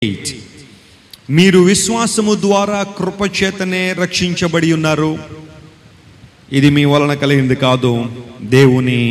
eight మీరు విశ్వాసము ద్వారా కృపచేతనే రక్షించబడి ఉన్నారు ఇది మీ వలన కలిగింది కాదు దేవుని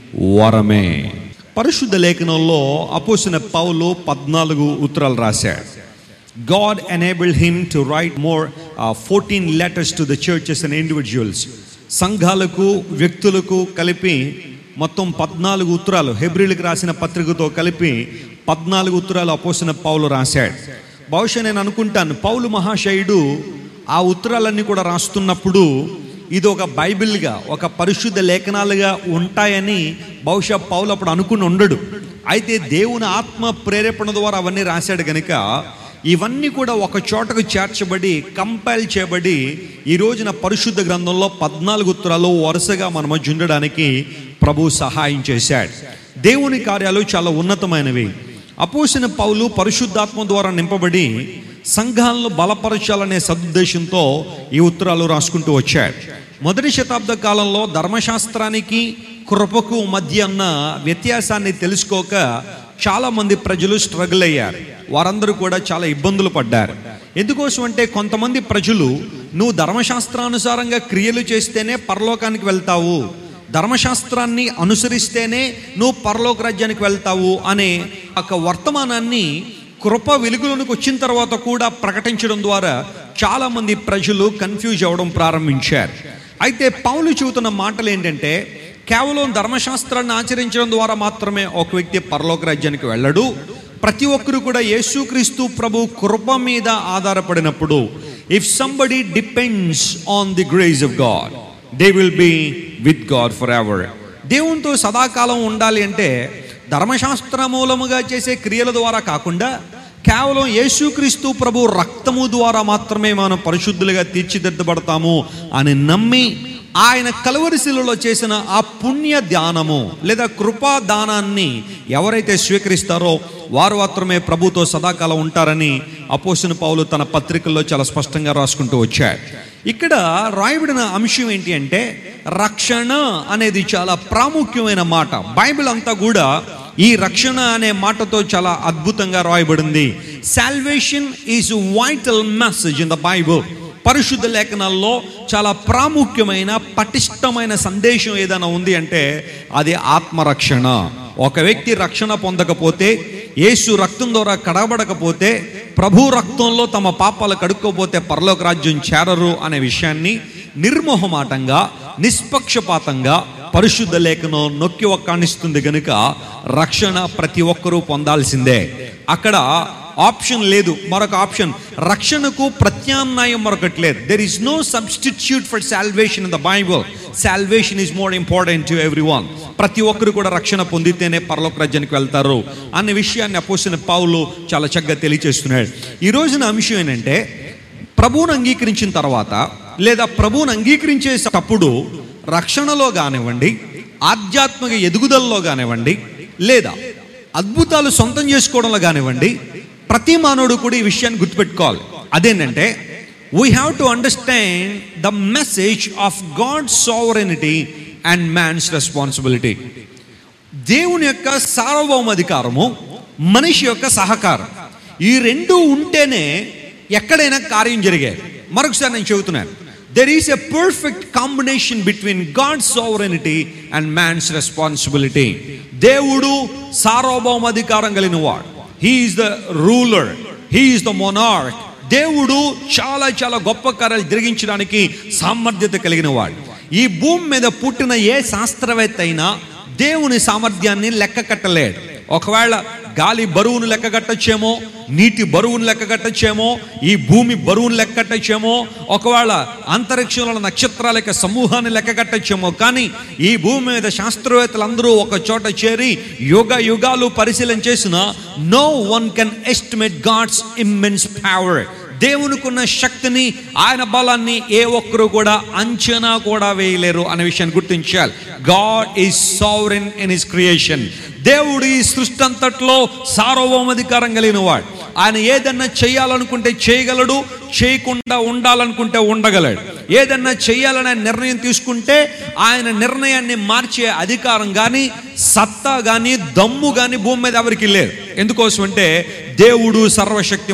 వరమే పరిశుద్ధ లేఖనంలో అపోసిన పౌలు పద్నాలుగు ఉత్తరాలు రాశాడు God enabled him to write more fourteen letters to the churches and individuals సంఘాలకు వ్యక్తులకు కలిపి మొత్తం పద్నాలుగు ఉత్తరాలు హెబ్రిల్కి రాసిన పత్రికతో కలిపి పద్నాలుగు ఉత్తరాలు అపోసిన పౌలు రాశాడు బహుశా నేను అనుకుంటాను పౌలు మహాశయుడు ఆ ఉత్తరాలన్నీ కూడా రాస్తున్నప్పుడు ఇది ఒక బైబిల్గా ఒక పరిశుద్ధ లేఖనాలుగా ఉంటాయని బహుశా పౌలు అప్పుడు అనుకుని ఉండడు అయితే దేవుని ఆత్మ ప్రేరేపణ ద్వారా అవన్నీ రాశాడు కనుక ఇవన్నీ కూడా ఒక చోటకు చేర్చబడి కంపైల్ చేయబడి ఈ రోజున పరిశుద్ధ గ్రంథంలో పద్నాలుగు ఉత్తరాలు వరుసగా మన మధ్య ఉండడానికి ప్రభు సహాయం చేశాడు దేవుని కార్యాలు చాలా ఉన్నతమైనవి అపోసిన పౌలు పరిశుద్ధాత్మ ద్వారా నింపబడి సంఘాలను బలపరచాలనే సదుద్దేశంతో ఈ ఉత్తరాలు రాసుకుంటూ వచ్చాడు మొదటి శతాబ్ద కాలంలో ధర్మశాస్త్రానికి కృపకు మధ్య ఉన్న వ్యత్యాసాన్ని తెలుసుకోక చాలా మంది ప్రజలు స్ట్రగుల్ అయ్యారు వారందరూ కూడా చాలా ఇబ్బందులు పడ్డారు ఎందుకోసం అంటే కొంతమంది ప్రజలు నువ్వు ధర్మశాస్త్రానుసారంగా క్రియలు చేస్తేనే పరలోకానికి వెళ్తావు ధర్మశాస్త్రాన్ని అనుసరిస్తేనే నువ్వు పరలోక రాజ్యానికి వెళ్తావు అనే ఒక వర్తమానాన్ని కృప వెలుగులోనికి వచ్చిన తర్వాత కూడా ప్రకటించడం ద్వారా చాలామంది ప్రజలు కన్ఫ్యూజ్ అవ్వడం ప్రారంభించారు అయితే పౌలు చెబుతున్న మాటలు ఏంటంటే కేవలం ధర్మశాస్త్రాన్ని ఆచరించడం ద్వారా మాత్రమే ఒక వ్యక్తి పరలోక రాజ్యానికి వెళ్ళడు ప్రతి ఒక్కరు కూడా యేసుక్రీస్తు ప్రభు కృప మీద ఆధారపడినప్పుడు if somebody depends on the grace of God they will be with God for ever దేవునితో సదాకాలం ఉండాలి అంటే ధర్మశాస్త్ర మూలముగా చేసే క్రియల ద్వారా కాకుండా కేవలం యేసుక్రీస్తు ప్రభు రక్తము ద్వారా మాత్రమే మనం పరిశుద్ధులుగా తీర్చిదిద్దబడతాము అని నమ్మి ఆయన కలవరిశిలలో చేసిన ఆ పుణ్య ధ్యానము లేదా కృపా దానాన్ని ఎవరైతే స్వీకరిస్తారో వారు మాత్రమే ప్రభుతో సదాకాలం ఉంటారని అపోసిన పౌలు తన పత్రికల్లో చాలా స్పష్టంగా రాసుకుంటూ వచ్చాడు ఇక్కడ రాయబడిన అంశం ఏంటి అంటే రక్షణ అనేది చాలా ప్రాముఖ్యమైన మాట బైబిల్ అంతా కూడా ఈ రక్షణ అనే మాటతో చాలా అద్భుతంగా రాయబడింది salvation is vital message in the Bible పరిశుద్ధ లేఖనాల్లో చాలా ప్రాముఖ్యమైన పటిష్టమైన సందేశం ఏదైనా ఉంది అంటే అది ఆత్మరక్షణ ఒక వ్యక్తి రక్షణ పొందకపోతే యేసు రక్తం ద్వారా కడబడకపోతే ప్రభు రక్తంలో తమ పాపాలు కడుక్కోపోతే పరలోక రాజ్యం చేరరు అనే విషయాన్ని నిర్మోహమాటంగా నిష్పక్షపాతంగా పరిశుద్ధ లేఖనం నొక్కి ఒక్కాణిస్తుంది గనుక రక్షణ ప్రతి ఒక్కరూ పొందాల్సిందే అక్కడ ఆప్షన్ లేదు మరొక ఆప్షన్ రక్షణకు ప్రత్యామ్నాయం మరొకటి లేదు there is no substitute for salvation in the Bible salvation is more important to every one ప్రతి ఒక్కరు కూడా రక్షణ పొందితేనే పరలోక రాజ్యానికి వెళ్తారు అనే విషయాన్ని అపోసిన పావులు చాలా చక్కగా తెలియచేస్తున్నాడు ఈ రోజున అంశం ఏంటంటే ప్రభువును అంగీకరించిన తర్వాత లేదా ప్రభువును అంగీకరించేటప్పుడు రక్షణలో కానివ్వండి ఆధ్యాత్మిక ఎదుగుదలలో కానివ్వండి లేదా అద్భుతాలు సొంతం చేసుకోవడంలో కానివ్వండి ప్రతి మానవుడు కూడా ఈ విషయాన్ని గుర్తుపెట్టుకోవాలి అదేంటంటే we have to understand the message of God sovereignty and man's responsibility దేవుని యొక్క సార్వభౌమాధికారము మనిషి యొక్క సహకారం ఈ రెండు ఉంటేనే ఎక్కడైనా కార్యం జరిగాయి మరొకసారి నేను చెబుతున్నాను there is a perfect combination between God sovereignty and man's responsibility దేవుడు సార్వభౌమాధికారం కలిగిన వాడు he is the ruler he is the monarch దేవుడు చాలా చాలా గొప్ప కార్యాలు జరిగించడానికి సామర్థ్యత కలిగిన వాడు ఈ భూమి మీద పుట్టిన ఏ శాస్త్రవేత్త అయినా దేవుని సామర్థ్యాన్ని లెక్క కట్టలేడు ఒకవేళ గాలి బరువును లెక్క కట్టచ్చేమో నీటి బరువును లెక్క కట్టచ్చేమో ఈ భూమి బరువును లెక్క కట్టచ్చేమో ఒకవేళ అంతరిక్షంలో నక్షత్రాల యొక్క సమూహాన్ని లెక్క కట్టచ్చేమో కానీ ఈ భూమి మీద శాస్త్రవేత్తలందరూ ఒక చోట చేరి యుగ యుగాలు పరిశీలన చేసిన no one can estimate God's immense power దేవునికున్న శక్తిని ఆయన బలాన్ని ఏ ఒక్కరు కూడా అంచనా కూడా వేయలేరు అనే విషయాన్ని గుర్తించాలి God is sovereign in his creation దేవుడు ఈ సృష్టి అంతట్లో సార్వభౌమాధికారం కలిగిన వాడు ఆయన ఏదన్నా చేయాలనుకుంటే చేయగలడు చేయకుండా ఉండాలనుకుంటే ఉండగలడు ఏదన్నా చేయాలనే నిర్ణయం తీసుకుంటే ఆయన నిర్ణయాన్ని మార్చే అధికారం కానీ సత్తా కానీ దమ్ము కానీ భూమి మీద ఎవరికి లేదు ఎందుకోసం అంటే దేవుడు సర్వశక్తి